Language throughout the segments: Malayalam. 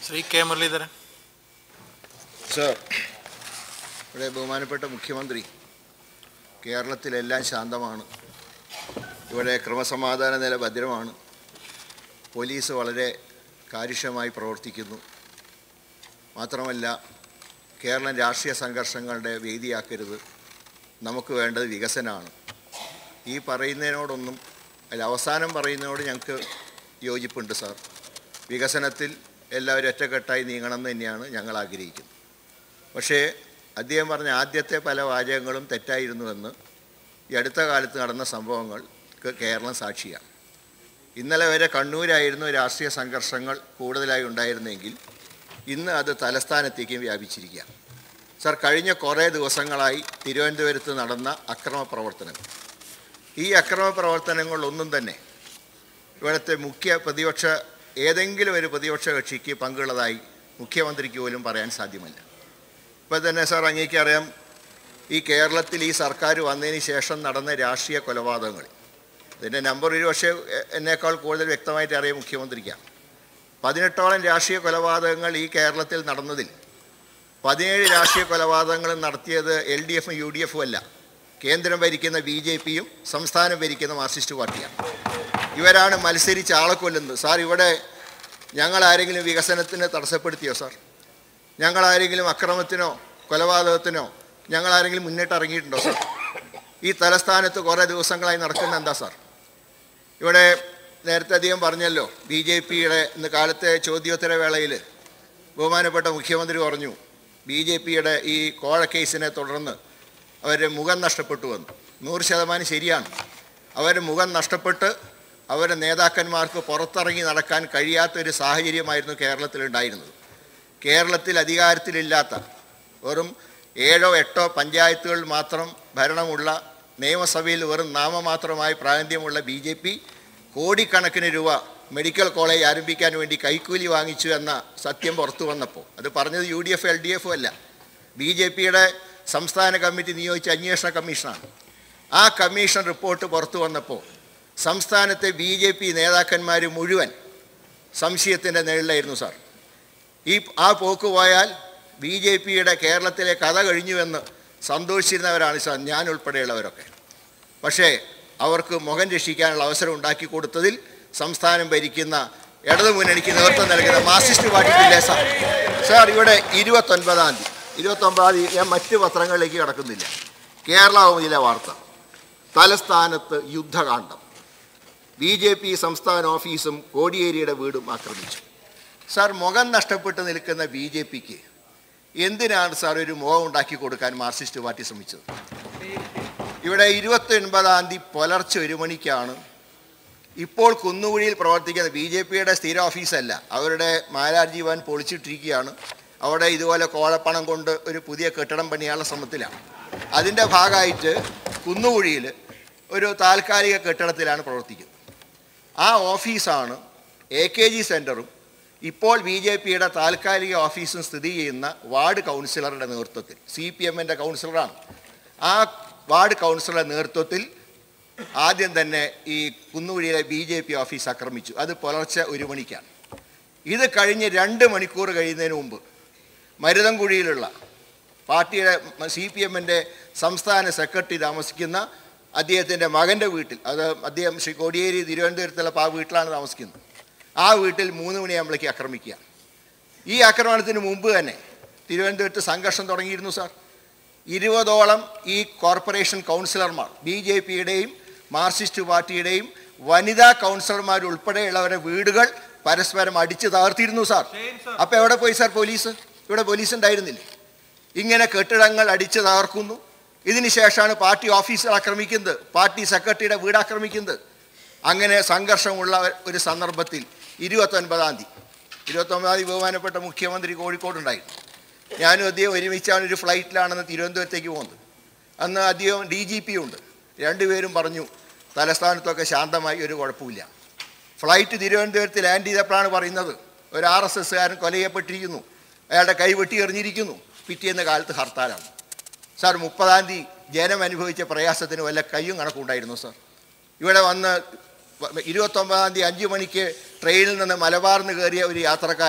ശ്രീ കെ മുരളീധരൻ സർ ഇവിടെ ബഹുമാനപ്പെട്ട മുഖ്യമന്ത്രി കേരളത്തിലെല്ലാം ശാന്തമാണ് ഇവിടെ ക്രമസമാധാന നില ഭദ്രമാണ് പോലീസ് വളരെ കാര്യക്ഷമമായി പ്രവർത്തിക്കുന്നു മാത്രമല്ല കേരളം രാഷ്ട്രീയ സംഘർഷങ്ങളുടെ വേദിയാക്കരുത് നമുക്ക് വേണ്ടത് വികസനമാണ് ഈ പറയുന്നതിനോടൊന്നും അല്ല അവസാനം പറയുന്നതിനോട് ഞങ്ങൾക്ക് യോജിപ്പുണ്ട് സാർ വികസനത്തിൽ എല്ലാവരും ഒറ്റക്കെട്ടായി നീങ്ങണമെന്ന് തന്നെയാണ് ഞങ്ങൾ ആഗ്രഹിക്കുന്നത് പക്ഷേ അദ്ദേഹം പറഞ്ഞ ആദ്യത്തെ പല വാചകങ്ങളും തെറ്റായിരുന്നുവെന്ന് ഈ അടുത്ത കാലത്ത് നടന്ന സംഭവങ്ങൾക്ക് കേരളം സാക്ഷിയാണ് ഇന്നലെ വരെ കണ്ണൂരായിരുന്നു രാഷ്ട്രീയ സംഘർഷങ്ങൾ കൂടുതലായി ഉണ്ടായിരുന്നെങ്കിൽ ഇന്ന് അത് തലസ്ഥാനത്തേക്കും വ്യാപിച്ചിരിക്കുക സർ കഴിഞ്ഞ കുറേ ദിവസങ്ങളായി തിരുവനന്തപുരത്ത് നടന്ന അക്രമ പ്രവർത്തനങ്ങൾ ഈ അക്രമ പ്രവർത്തനങ്ങളൊന്നും തന്നെ ഇവിടുത്തെ മുഖ്യ പ്രതിപക്ഷ ഏതെങ്കിലും ഒരു പ്രതിപക്ഷ കക്ഷിക്ക് പങ്കുള്ളതായി മുഖ്യമന്ത്രിക്ക് പോലും പറയാൻ സാധ്യമല്ല ഇപ്പോൾ തന്നെ സാർ അങ്ങേക്ക് അറിയാം ഈ കേരളത്തിൽ ഈ സർക്കാർ വന്നതിന് ശേഷം നടന്ന രാഷ്ട്രീയ കൊലപാതകങ്ങൾ ഇതിൻ്റെ നമ്പർ ഒരു പക്ഷേ എ- എന്നേക്കാൾ കൂടുതൽ വ്യക്തമായിട്ട് അറിയാം മുഖ്യമന്ത്രിക്കാണ് പതിനെട്ടോളം രാഷ്ട്രീയ കൊലപാതകങ്ങൾ ഈ കേരളത്തിൽ നടന്നതിൽ പതിനേഴ് രാഷ്ട്രീയ കൊലപാതകങ്ങളും നടത്തിയത് എൽ ഡി എഫും യു ഡി എഫും അല്ല കേന്ദ്രം ഭരിക്കുന്ന ബി ജെ പിയും സംസ്ഥാനം ഭരിക്കുന്ന മാർക്സിസ്റ്റ് പാർട്ടിയാണ് ഇവരാണ് മത്സരിച്ച് ആളെ കൊല്ലുന്നത് സാർ ഇവിടെ ഞങ്ങൾ ആരെങ്കിലും വികസനത്തിന് തടസ്സപ്പെടുത്തിയോ സാർ ഞങ്ങൾ ആരെങ്കിലും അക്രമത്തിനോ കൊലപാതകത്തിനോ ഞങ്ങൾ ആരെങ്കിലും മുന്നിട്ട് ഇറങ്ങിയിട്ടുണ്ടോ സാർ ഈ തലസ്ഥാനത്ത് കുറേ ദിവസങ്ങളായി നടക്കുന്ന എന്താ സാർ ഇവിടെ നേരത്തെ അധികം പറഞ്ഞല്ലോ ബി ജെ പിയുടെ ഇന്ന് കാലത്തെ ചോദ്യോത്തര വേളയിൽ ബഹുമാനപ്പെട്ട മുഖ്യമന്ത്രി പറഞ്ഞു ബി ജെ പിയുടെ ഈ കോഴ കേസിനെ തുടർന്ന് അവരുടെ മുഖം നഷ്ടപ്പെട്ടു വന്നു നൂറ് ശതമാനം ശരിയാണ് അവരുടെ മുഖം നഷ്ടപ്പെട്ട് അവരുടെ നേതാക്കന്മാർക്ക് പുറത്തിറങ്ങി നടക്കാൻ കഴിയാത്തൊരു സാഹചര്യമായിരുന്നു കേരളത്തിലുണ്ടായിരുന്നത് കേരളത്തിൽ അധികാരത്തിലില്ലാത്ത വെറും ഏഴോ എട്ടോ പഞ്ചായത്തുകൾ മാത്രം ഭരണമുള്ള നിയമസഭയിൽ വെറും നാമമാത്രമായി പ്രാതിനിധ്യമുള്ള ബി ജെ പി കോടിക്കണക്കിന് രൂപ മെഡിക്കൽ കോളേജ് ആരംഭിക്കാൻ വേണ്ടി കൈക്കൂലി വാങ്ങിച്ചു എന്ന സത്യം പുറത്തു വന്നപ്പോൾ അത് പറഞ്ഞത് U D F L D എഫും അല്ല ബി ജെ പിയുടെ സംസ്ഥാന കമ്മിറ്റി നിയോഗിച്ച അന്വേഷണ കമ്മീഷനാണ് ആ കമ്മീഷൻ റിപ്പോർട്ട് പുറത്തു വന്നപ്പോൾ സംസ്ഥാനത്തെ ബി ജെ പി നേതാക്കന്മാർ മുഴുവൻ സംശയത്തിൻ്റെ നിഴലിലായിരുന്നു സാർ ഈ ആ പോക്ക് പോയാൽ ബി ജെ പിയുടെ കേരളത്തിലെ കഥ കഴിഞ്ഞുവെന്ന് സന്തോഷിച്ചിരുന്നവരാണ് സാർ ഞാൻ ഉൾപ്പെടെയുള്ളവരൊക്കെ പക്ഷേ അവർക്ക് മുഖം രക്ഷിക്കാനുള്ള അവസരം ഉണ്ടാക്കി കൊടുത്തതിൽ സംസ്ഥാനം ഭരിക്കുന്ന ഇടതു മുന്നണിക്ക് നേതൃത്വം നൽകുന്ന മാർക്സിസ്റ്റ് പാർട്ടിക്കില്ലേ സാർ സാർ ഇവിടെ ഇരുപത്തൊൻപതാം തീയതി ഇരുപത്തൊമ്പതാം തീയതി ഞാൻ മറ്റ് പത്രങ്ങളിലേക്ക് കിടക്കുന്നില്ല കേരള കൗമുദിയിലെ വാർത്ത തലസ്ഥാനത്ത് യുദ്ധകാണ്ഡം ബി ജെ പി സംസ്ഥാന ഓഫീസും കോടിയേരിയുടെ വീടും ആക്രമിച്ചു സാർ മുഖം നഷ്ടപ്പെട്ട് നിൽക്കുന്ന ബി ജെ പിക്ക് എന്തിനാണ് സാർ ഒരു മുഖം ഉണ്ടാക്കി കൊടുക്കാൻ മാർക്സിസ്റ്റ് പാർട്ടി ശ്രമിച്ചത് ഇവിടെ ഇരുപത്തി ഒൻപതാം തീയതി പുലർച്ചെ ഒരു മണിക്കാണ് ഇപ്പോൾ കുന്നുകുഴിയിൽ പ്രവർത്തിക്കുന്ന ബി ജെ പിയുടെ സ്ഥിര ഓഫീസല്ല അവരുടെ മാരാർജി ഭവൻ പൊളിച്ചിട്ടിരിക്കുകയാണ് അവിടെ ഇതുപോലെ കോഴപ്പണം കൊണ്ട് ഒരു പുതിയ കെട്ടിടം പണിയാനുള്ള ശ്രമത്തിലാണ് അതിൻ്റെ ഭാഗമായിട്ട് കുന്നുകുഴിയിൽ ഒരു താൽക്കാലിക കെട്ടിടത്തിലാണ് പ്രവർത്തിക്കുന്നത് ആ ഓഫീസാണ് എ കെ ജി സെൻറ്ററും ഇപ്പോൾ ബി ജെ പിയുടെ താൽക്കാലിക ഓഫീസും സ്ഥിതി ചെയ്യുന്ന വാർഡ് കൗൺസിലറുടെ നേതൃത്വത്തിൽ സി പി എമ്മിൻ്റെ കൗൺസിലറാണ് ആ വാർഡ് കൗൺസിലറുടെ നേതൃത്വത്തിൽ ആദ്യം തന്നെ ഈ കുന്നുകുഴിയിലെ ബി ജെ പി ഓഫീസ് ആക്രമിച്ചു അത് പുലർച്ചെ ഒരു മണിക്കാണ് ഇത് കഴിഞ്ഞ് രണ്ട് മണിക്കൂർ കഴിയുന്നതിന് മുമ്പ് മരുതൻകുഴിയിലുള്ള പാർട്ടിയുടെ സി പി എമ്മിൻ്റെ സംസ്ഥാന സെക്രട്ടറി താമസിക്കുന്ന അദ്ദേഹത്തിൻ്റെ മകൻ്റെ വീട്ടിൽ അത് അദ്ദേഹം ശ്രീ കോടിയേരി തിരുവനന്തപുരത്തുള്ള ആ വീട്ടിലാണ് താമസിക്കുന്നത് ആ വീട്ടിൽ മൂന്ന് മണിയാകുമ്പോഴേക്ക് ആക്രമിക്കുക ഈ ആക്രമണത്തിന് മുമ്പ് തന്നെ തിരുവനന്തപുരത്ത് സംഘർഷം തുടങ്ങിയിരുന്നു സാർ ഇരുപതോളം ഈ കോർപ്പറേഷൻ കൗൺസിലർമാർ ബി ജെ പിയുടെയും മാർക്സിസ്റ്റ് പാർട്ടിയുടെയും വനിതാ കൗൺസിലർമാർ ഉൾപ്പെടെയുള്ളവരുടെ വീടുകൾ പരസ്പരം അടിച്ചു തകർത്തിരുന്നു സാർ അപ്പോൾ എവിടെ പോയി സാർ പോലീസ് ഇവിടെ പോലീസ് ഉണ്ടായിരുന്നില്ലേ ഇങ്ങനെ കെട്ടിടങ്ങൾ അടിച്ചു തകർക്കുന്നു ഇതിന് ശേഷമാണ് പാർട്ടി ഓഫീസർ ആക്രമിക്കുന്നത് പാർട്ടി സെക്രട്ടറിയുടെ വീട് ആക്രമിക്കുന്നത് അങ്ങനെ സംഘർഷമുള്ള ഒരു സന്ദർഭത്തിൽ ഇരുപത്തൊൻപതാം തീയതി ഇരുപത്തൊമ്പതാം തീയതി ബഹുമാനപ്പെട്ട മുഖ്യമന്ത്രി കോഴിക്കോടുണ്ടായിരുന്നു ഞാനും അദ്ദേഹം ഒരുമിച്ചാണ് ഒരു ഫ്ലൈറ്റിലാണെന്ന് തിരുവനന്തപുരത്തേക്ക് പോകുന്നത് അന്ന് അദ്ദേഹം ഡി ജി പി ഉണ്ട് രണ്ടുപേരും പറഞ്ഞു തലസ്ഥാനത്തൊക്കെ ശാന്തമായി ഒരു കുഴപ്പമില്ല ഫ്ലൈറ്റ് തിരുവനന്തപുരത്ത് ലാൻഡ് ചെയ്തപ്പോഴാണ് പറയുന്നത് ഒരു ആർ എസ് എസ്സുകാരൻ കൊല ചെയ്യപ്പെട്ടിരിക്കുന്നു അയാളുടെ കൈ വെട്ടി എറിഞ്ഞിരിക്കുന്നു പിറ്റേന്ന് കാലത്ത് ഹർത്താലാണ് സാർ മുപ്പതാം തീയതി ജനം അനുഭവിച്ച പ്രയാസത്തിന് വല്ല കയ്യും കണക്കുണ്ടായിരുന്നു സാർ ഇവിടെ വന്ന് ഇരുപത്തൊമ്പതാം തീയതി അഞ്ച് മണിക്ക് ട്രെയിനിൽ നിന്ന് മലബാറിന് കയറിയ ഒരു യാത്രക്കാരൻ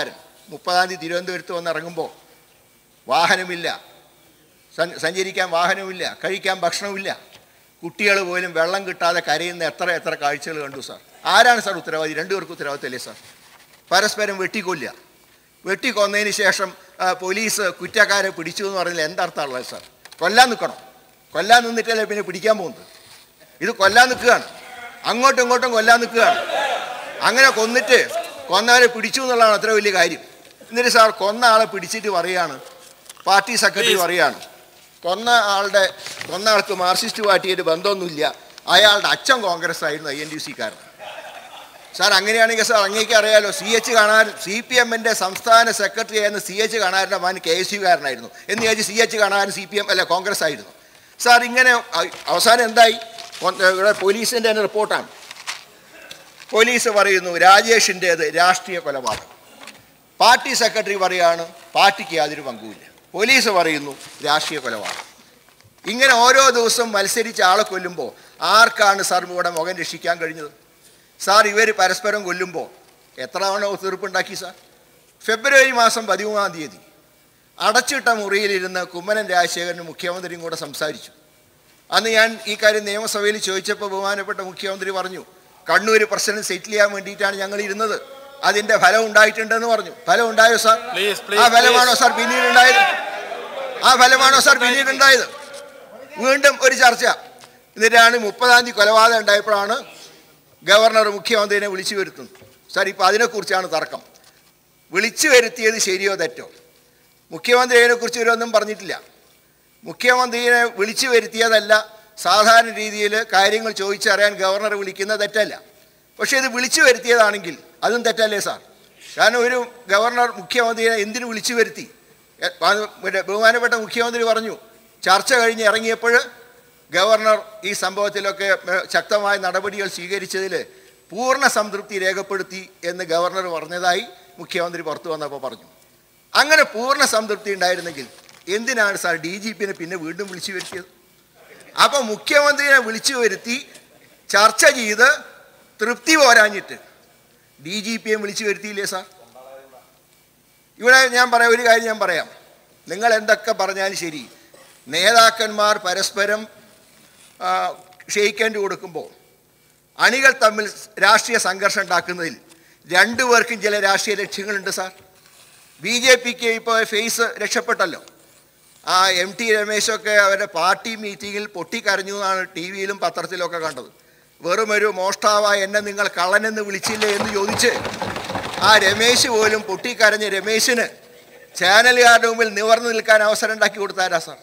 മുപ്പതാം തീയതി തിരുവനന്തപുരത്ത് വന്ന് ഇറങ്ങുമ്പോൾ വാഹനമില്ല സൻ- സഞ്ചരിക്കാൻ വാഹനമില്ല കഴിക്കാൻ ഭക്ഷണമില്ല കുട്ടികൾ പോലും വെള്ളം കിട്ടാതെ കരയുന്ന എത്ര എത്ര കാഴ്ചകൾ കണ്ടു സാർ ആരാണ് സാർ ഉത്തരവാദി രണ്ടുപേർക്ക് ഉത്തരവാദിത്തമല്ലേ സാർ പരസ്പരം വെട്ടിക്കൊല്ലുക വെട്ടിക്കൊന്നതിന് ശേഷം ആ, പോലീസ് കുറ്റക്കാരെ പിടിച്ചു എന്ന് പറഞ്ഞാൽ എന്തർത്ഥമുള്ളത് സാർ കൊല്ലാൻ നിൽക്കണം കൊല്ലാൻ നിന്നിട്ടല്ലേ പിന്നെ പിടിക്കാൻ പോകുന്നത് ഇത് കൊല്ലാൻ നിൽക്കുകയാണ് അങ്ങോട്ടും ഇങ്ങോട്ടും കൊല്ലാൻ നിൽക്കുകയാണ് അങ്ങനെ കൊന്നിട്ട് കൊന്നവരെ പിടിച്ചു എന്നുള്ളതാണ് അത്ര വലിയ കാര്യം എന്നിട്ട് സാർ കൊന്ന ആളെ പിടിച്ചിട്ട് പറയാണ് പാർട്ടി സെക്രട്ടറി പറയാണ് കൊന്ന ആളുടെ കൊന്ന ആൾക്ക് മാർക്സിസ്റ്റ് പാർട്ടിയായിട്ട് ബന്ധമൊന്നുമില്ല അയാളുടെ അച്ഛൻ കോൺഗ്രസ് ആയിരുന്നു ഐ എൻ ഡി സിക്കാരൻ സാർ അങ്ങനെയാണെങ്കിൽ സാർ അങ്ങേക്ക് അറിയാലോ സി എച്ച് കാണാൻ സി പി എമ്മിൻ്റെ സംസ്ഥാന സെക്രട്ടറി ആയിരുന്ന സി എച്ച് കാണാരൻ്റെ മകൻ കെ എസ് യുകാരനായിരുന്നു എന്ന് വിചാരിച്ച് സി എച്ച് കാണാൻ സി പി എം അല്ല കോൺഗ്രസ് ആയിരുന്നു സാർ ഇങ്ങനെ അ- അവസാനം എന്തായി കൊ- ഇവിടെ പോലീസിൻ്റെ തന്നെ റിപ്പോർട്ടാണ് പോലീസ് പറയുന്നു രാജേഷിൻ്റേത് രാഷ്ട്രീയ കൊലപാതകം പാർട്ടി സെക്രട്ടറി പറയാണ് പാർട്ടിക്ക് യാതൊരു പങ്കുമില്ല പോലീസ് പറയുന്നു രാഷ്ട്രീയ കൊലപാതകം ഇങ്ങനെ ഓരോ ദിവസം മത്സരിച്ച് ആളെ കൊല്ലുമ്പോൾ ആർക്കാണ് സാർ ഇവിടെ മുഖം രക്ഷിക്കാൻ കഴിഞ്ഞത് സാർ ഇവർ പരസ്പരം കൊല്ലുമ്പോൾ എത്ര തവണ ഒത്തുതീർപ്പുണ്ടാക്കി സാർ ഫെബ്രുവരി മാസം പതിമൂന്നാം തീയതി അടച്ചിട്ട മുറിയിലിരുന്ന് കുമ്മനം രാജശേഖരനും മുഖ്യമന്ത്രിയും കൂടെ സംസാരിച്ചു അന്ന് ഞാൻ ഈ കാര്യം നിയമസഭയിൽ ചോദിച്ചപ്പോൾ ബഹുമാനപ്പെട്ട മുഖ്യമന്ത്രി പറഞ്ഞു കണ്ണൂർ പ്രശ്നം സെറ്റിൽ ചെയ്യാൻ വേണ്ടിയിട്ടാണ് ഞങ്ങൾ ഇരുന്നത് അതിൻ്റെ ഫലം ഉണ്ടായിട്ടുണ്ടെന്ന് പറഞ്ഞു ഫലം ഉണ്ടായോ സാർ Please, please, ആ ഫലമാണോ please. സാർ പിന്നീട് ഉണ്ടായത് ആ ഫലമാണോ സാർ പിന്നീട് ഉണ്ടായത് വീണ്ടും ഒരു ചർച്ച എന്നിട്ടാണ് മുപ്പതാം തീയതി കൊലപാതകം ഉണ്ടായപ്പോഴാണ് ഗവർണർ മുഖ്യമന്ത്രിനെ വിളിച്ചു വരുത്തുന്നത് സാർ ഇപ്പോൾ അതിനെക്കുറിച്ചാണ് തർക്കം വിളിച്ചു വരുത്തിയത് ശരിയോ തെറ്റോ മുഖ്യമന്ത്രി അതിനെക്കുറിച്ച് ഇവരൊന്നും പറഞ്ഞിട്ടില്ല മുഖ്യമന്ത്രിയെ വിളിച്ചു വരുത്തിയതല്ല സാധാരണ രീതിയിൽ കാര്യങ്ങൾ ചോദിച്ചറിയാൻ ഗവർണർ വിളിക്കുന്ന തെറ്റല്ല പക്ഷേ ഇത് വിളിച്ചു വരുത്തിയതാണെങ്കിൽ അതും തെറ്റല്ലേ സാർ കാരണം ഒരു ഗവർണർ മുഖ്യമന്ത്രിയെ എന്തിനു വിളിച്ചു വരുത്തി എ, അത് മറ്റേ ബഹുമാനപ്പെട്ട മുഖ്യമന്ത്രി പറഞ്ഞു ചർച്ച കഴിഞ്ഞ് ഇറങ്ങിയപ്പോൾ ഗവർണർ ഈ സംഭവത്തിലൊക്കെ ഏ, ശക്തമായ നടപടികൾ സ്വീകരിച്ചതിൽ പൂർണ്ണ സംതൃപ്തി രേഖപ്പെടുത്തി എന്ന് ഗവർണർ പറഞ്ഞതായി മുഖ്യമന്ത്രി പുറത്തു വന്നപ്പോൾ പറഞ്ഞു അങ്ങനെ പൂർണ്ണ സംതൃപ്തി ഉണ്ടായിരുന്നെങ്കിൽ എന്തിനാണ് സാർ ഡി ജി പിനെ പിന്നെ വീണ്ടും വിളിച്ചു വരുത്തിയത് അപ്പോൾ മുഖ്യമന്ത്രിയെ വിളിച്ചു വരുത്തി ചർച്ച ചെയ്ത് തൃപ്തി പോരാഞ്ഞിട്ട് ഡി ജി പിയെ വിളിച്ചു വരുത്തിയില്ലേ സാർ ഇവിടെ ഞാൻ പറയാം ഒരു കാര്യം ഞാൻ പറയാം നിങ്ങൾ എന്തൊക്കെ പറഞ്ഞാലും ശരി നേതാക്കന്മാർ പരസ്പരം ആ, ക്ഷയിക്കേണ്ടി കൊടുക്കുമ്പോൾ അണികൾ തമ്മിൽ രാഷ്ട്രീയ സംഘർഷം ഉണ്ടാക്കുന്നതിൽ രണ്ടുപേർക്കും ചില രാഷ്ട്രീയ ലക്ഷ്യങ്ങളുണ്ട് സാർ ബി ജെ പിക്ക് ഇപ്പോൾ ഫേസ് രക്ഷപ്പെട്ടല്ലോ ആ എം ടി രമേശൊക്കെ അവരുടെ പാർട്ടി മീറ്റിങ്ങിൽ പൊട്ടിക്കരഞ്ഞു എന്നാണ് ടി വിയിലും പത്രത്തിലൊക്കെ കണ്ടത് വെറും ഒരു മോഷ്ടാവായ എന്നെ നിങ്ങൾ കള്ളനെന്ന് വിളിച്ചില്ലേ എന്ന് ചോദിച്ച് ആ രമേശ് പോലും പൊട്ടിക്കരഞ്ഞ് രമേശിന് ചാനലുകാരുടെ മുമ്പിൽ നിവർന്നു നിൽക്കാൻ അവസരം ഉണ്ടാക്കി കൊടുത്താരാ സാർ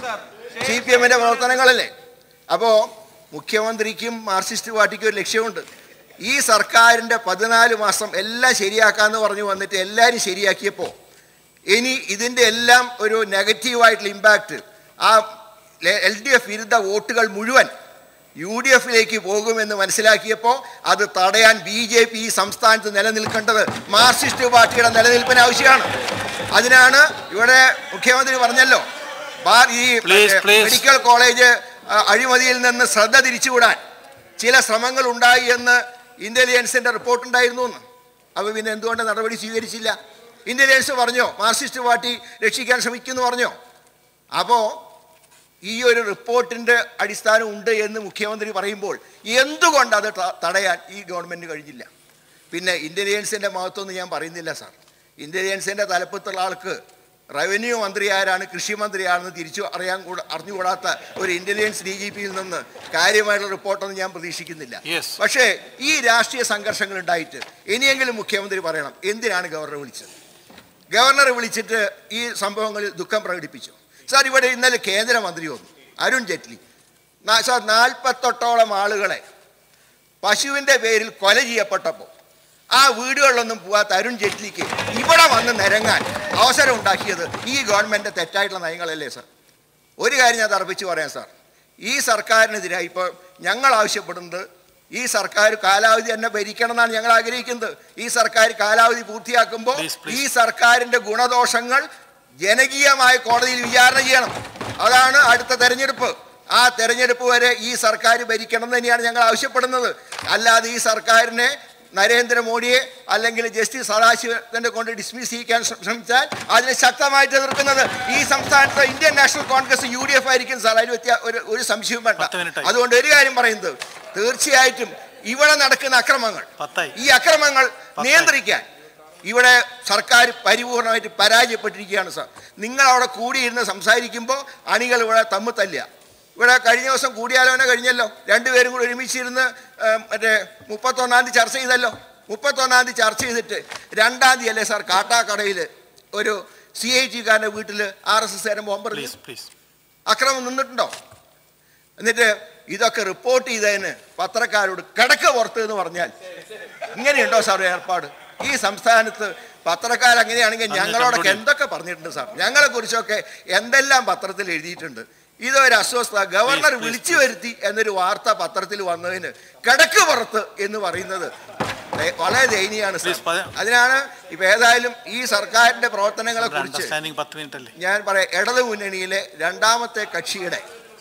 സി പി എമ്മിൻ്റെ പ്രവർത്തനങ്ങളല്ലേ അപ്പോൾ മുഖ്യമന്ത്രിക്കും മാർക്സിസ്റ്റ് പാർട്ടിക്കും ഒരു ലക്ഷ്യമുണ്ട് ഈ സർക്കാരിൻ്റെ പതിനാല് മാസം എല്ലാം ശരിയാക്കാമെന്ന് പറഞ്ഞു വന്നിട്ട് എല്ലാവരും ശരിയാക്കിയപ്പോൾ ഇനി ഇതിൻ്റെ എല്ലാം ഒരു നെഗറ്റീവായിട്ടുള്ള ഇമ്പാക്റ്റ് ആ എൽ ഡി എഫ് വിരുദ്ധ വോട്ടുകൾ മുഴുവൻ യു ഡി എഫിലേക്ക് പോകുമെന്ന് മനസ്സിലാക്കിയപ്പോൾ അത് തടയാൻ ബി ജെ പി ഈ സംസ്ഥാനത്ത് നിലനിൽക്കേണ്ടത് മാർക്സിസ്റ്റ് പാർട്ടിയുടെ നിലനിൽപ്പിന് ആവശ്യമാണ് അതിനാണ് ഇവിടെ മുഖ്യമന്ത്രി പറഞ്ഞല്ലോ ബാർ ഈ Please, please. മെഡിക്കൽ കോളേജ് ആ, അഴിമതിയിൽ നിന്ന് ശ്രദ്ധ തിരിച്ചുവിടാൻ ചില ശ്രമങ്ങൾ ഉണ്ടായി എന്ന് ഇന്റലിജൻസിന്റെ റിപ്പോർട്ട് ഉണ്ടായിരുന്നു എന്ന് അപ്പോൾ പിന്നെ എന്തുകൊണ്ട് നടപടി സ്വീകരിച്ചില്ല ഇന്റലിജൻസ് പറഞ്ഞോ മാർക്സിസ്റ്റ് പാർട്ടി രക്ഷിക്കാൻ ശ്രമിക്കുമെന്ന് പറഞ്ഞോ അപ്പോൾ ഈ ഒരു റിപ്പോർട്ടിൻ്റെ അടിസ്ഥാനം ഉണ്ട് എന്ന് മുഖ്യമന്ത്രി പറയുമ്പോൾ എന്തുകൊണ്ട് അത് ത- തടയാൻ ഈ ഗവൺമെൻറ് കഴിഞ്ഞില്ല പിന്നെ ഇൻ്റലിജൻസിൻ്റെ മഹത്വമൊന്നും ഞാൻ പറയുന്നില്ല സാർ ഇൻ്റലിജൻസിൻ്റെ തലപ്പത്തുള്ള ആൾക്ക് റവന്യൂ മന്ത്രി ആരാണ് കൃഷി മന്ത്രി ആണെന്ന് തിരിച്ചു അറിയാൻ കൂടാ അറിഞ്ഞുകൂടാത്ത ഒരു ഇൻ്റലിജൻസ് ഡി ജി പിയിൽ നിന്ന് കാര്യമായിട്ടുള്ള റിപ്പോർട്ടൊന്നും ഞാൻ പ്രതീക്ഷിക്കുന്നില്ല Yes. പക്ഷേ ഈ രാഷ്ട്രീയ സംഘർഷങ്ങൾ ഉണ്ടായിട്ട് ഇനിയെങ്കിലും മുഖ്യമന്ത്രി പറയണം എന്തിനാണ് ഗവർണർ വിളിച്ചത് ഗവർണർ വിളിച്ചിട്ട് ഈ സംഭവങ്ങളിൽ ദുഃഖം പ്രകടിപ്പിച്ചു സാർ ഇവിടെ ഇന്നലെ കേന്ദ്രമന്ത്രി വന്നു അരുൺ ജെയ്റ്റ്ലി നാ- സാർ നാൽപ്പത്തെട്ടോളം ആളുകളെ പശുവിൻ്റെ പേരിൽ കൊല ചെയ്യപ്പെട്ടപ്പോൾ ആ വീടുകളിലൊന്നും പോകാത്ത അരുൺ ജെയ്റ്റ്ലിക്ക് ഇവിടെ വന്ന് നിരങ്ങാൻ അവസരം ഉണ്ടാക്കിയത് ഈ ഗവൺമെൻറ് തെറ്റായിട്ടുള്ള നയങ്ങളല്ലേ സാർ ഒരു കാര്യം ഞാൻ തറപ്പിച്ച് പറയാം സാർ ഈ സർക്കാരിനെതിരായി ഇപ്പോൾ ഞങ്ങൾ ആവശ്യപ്പെടുന്നത് ഈ സർക്കാർ കാലാവധി തന്നെ ഭരിക്കണം എന്നാണ് ഞങ്ങൾ ആഗ്രഹിക്കുന്നത് ഈ സർക്കാർ കാലാവധി പൂർത്തിയാക്കുമ്പോൾ Please, please. ഈ സർക്കാരിൻ്റെ ഗുണദോഷങ്ങൾ ജനകീയമായ കോടതിയിൽ വിചാരണ ചെയ്യണം അതാണ് അടുത്ത തെരഞ്ഞെടുപ്പ് ആ തെരഞ്ഞെടുപ്പ് വരെ ഈ സർക്കാർ ഭരിക്കണം എന്ന് തന്നെയാണ് ഞങ്ങൾ ആവശ്യപ്പെടുന്നത് അല്ലാതെ ഈ സർക്കാരിനെ നരേന്ദ്രമോദിയെ അല്ലെങ്കിൽ ജസ്റ്റിസ് സദാശിവനെ കൊണ്ട് ഡിസ്മിസ് ചെയ്യിക്കാൻ ശ്ര- ശ്രമിച്ചാൽ അതിനെ ശക്തമായിട്ട് എതിർക്കുന്നത് ഈ സംസ്ഥാനത്ത് Indian National Congress U D F ആയിരിക്കും സാർ അതിൽ വ്യത്യാ ഒരു ഒരു സംശയവും വേണ്ട പത്ത് മിനിറ്റായി. അതുകൊണ്ട് ഒരു കാര്യം പറയുന്നത് തീർച്ചയായിട്ടും ഇവിടെ നടക്കുന്ന അക്രമങ്ങൾ പത്തായി. ഈ അക്രമങ്ങൾ നിയന്ത്രിക്കാൻ ഇവിടെ സർക്കാർ പരിപൂർണമായിട്ട് പരാജയപ്പെട്ടിരിക്കുകയാണ് സാർ നിങ്ങൾ അവിടെ കൂടിയിരുന്ന് സംസാരിക്കുമ്പോൾ അണികൾ ഇവിടെ തമ്മിൽ തല്ലുക ഇവിടെ കഴിഞ്ഞ ദിവസം കൂടിയാലോചന കഴിഞ്ഞല്ലോ രണ്ടുപേരും കൂടി ഒരുമിച്ചിരുന്ന് ഏം, മറ്റേ മുപ്പത്തൊന്നാം തീയതി ചർച്ച ചെയ്തല്ലോ മുപ്പത്തൊന്നാം തീയതി ചർച്ച ചെയ്തിട്ട് രണ്ടാം തീയതി അല്ലേ സാർ കാട്ടാക്കടയിൽ ഒരു സി ഐ ടിക്കാരൻ്റെ വീട്ടിൽ ആർ എസ് എസ് കാരൻ ബോംബർ പ്ലീസ് പ്ലീസ് അക്രമം നിന്നിട്ടുണ്ടോ എന്നിട്ട് ഇതൊക്കെ റിപ്പോർട്ട് ചെയ്തതിന് പത്രക്കാരോട് കിടക്ക പുറത്ത് എന്ന് പറഞ്ഞാൽ ഇങ്ങനെയുണ്ടോ സാർ ഏർപ്പാട് ഈ സംസ്ഥാനത്ത് പത്രക്കാർ അങ്ങനെയാണെങ്കിൽ അങ്ങ് ഞങ്ങളോടൊക്കെ conclude എന്തൊക്കെ പറഞ്ഞിട്ടുണ്ട് സാർ ഞങ്ങളെ കുറിച്ചൊക്കെ എന്തെല്ലാം പത്രത്തിൽ എഴുതിയിട്ടുണ്ട് ഇതൊരു അസ്വസ്ഥത ഗവർണർ please, വിളിച്ചു വരുത്തി എന്നൊരു വാർത്ത പത്രത്തിൽ വന്നതിന് കിടക്ക് പുറത്ത് എന്ന് പറയുന്നത് ദയ- വളരെ ദയനീയമാണ് സാർ Please, പത- അതിനാണ് ഇപ്പൊ ഏതായാലും ഈ സർക്കാരിന്റെ പ്രവർത്തനങ്ങളെ കുറിച്ച് അണ്ടർസ്റ്റാൻഡിങ് പത്ത് മിനിറ്റ് അല്ലേ ഞാൻ പറയാം ഇടതു മുന്നണിയിലെ രണ്ടാമത്തെ കക്ഷിയുടെ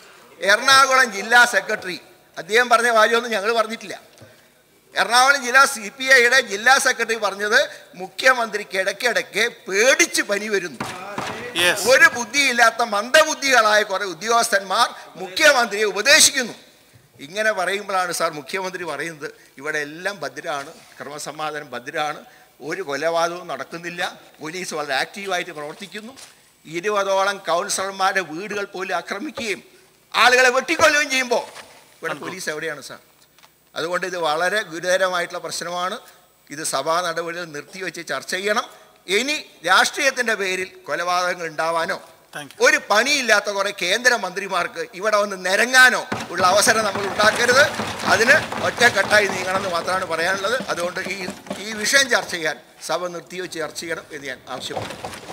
എറണാകുളം ജില്ലാ സെക്രട്ടറി അദ്ദേഹം പറഞ്ഞ കാര്യമൊന്നും ഞങ്ങൾ പറഞ്ഞിട്ടില്ല എറണാകുളം ജില്ലാ സി പി ഐയുടെ ജില്ലാ സെക്രട്ടറി പറഞ്ഞത് മുഖ്യമന്ത്രിക്ക് ഇടയ്ക്കിടയ്ക്ക് പേടിച്ച് പനി വരുന്നു യെസ് ഒരു ബുദ്ധിയില്ലാത്ത മന്ദബുദ്ധികളായ കുറെ ഉദ്യോഗസ്ഥന്മാർ മുഖ്യമന്ത്രിയെ ഉപദേശിക്കുന്നു ഇങ്ങനെ പറയുമ്പോഴാണ് സാർ മുഖ്യമന്ത്രി പറയുന്നത് ഇവിടെ എല്ലാം ഭദ്രമാണ് ക്രമസമാധാനം ഭദ്രമാണ് ഒരു കൊലപാതകവും നടക്കുന്നില്ല പോലീസ് വളരെ ആക്റ്റീവായിട്ട് പ്രവർത്തിക്കുന്നു ഇരുപതോളം കൗൺസിലർമാരുടെ വീടുകൾ പോലും ആക്രമിക്കുകയും ആളുകളെ വെട്ടിക്കൊല്ലുകയും ചെയ്യുമ്പോൾ ഇവിടെ പോലീസ് എവിടെയാണ് സാർ അതുകൊണ്ട് ഇത് വളരെ ഗുരുതരമായിട്ടുള്ള പ്രശ്നമാണ് ഇത് സഭാ നടപടികൾ നിർത്തിവെച്ച് ചർച്ച ചെയ്യണം ഇനി രാഷ്ട്രീയത്തിൻ്റെ പേരിൽ കൊലപാതകങ്ങൾ ഉണ്ടാവാനോ താങ്ക് ഒരു പണിയില്ലാത്ത കുറെ കേന്ദ്രമന്ത്രിമാർക്ക് ഇവിടെ വന്ന് നിരങ്ങാനോ ഉള്ള അവസരം നമ്മൾ ഉണ്ടാക്കരുത് അതിന് ഒറ്റക്കെട്ടായി നീങ്ങണമെന്ന് മാത്രമാണ് പറയാനുള്ളത് അതുകൊണ്ട് ഈ ഈ വിഷയം ചർച്ച ചെയ്യാൻ സഭ നിർത്തിവെച്ച് ചർച്ച ചെയ്യണം എന്ന് ഞാൻ ആവശ്യപ്പെടുന്നു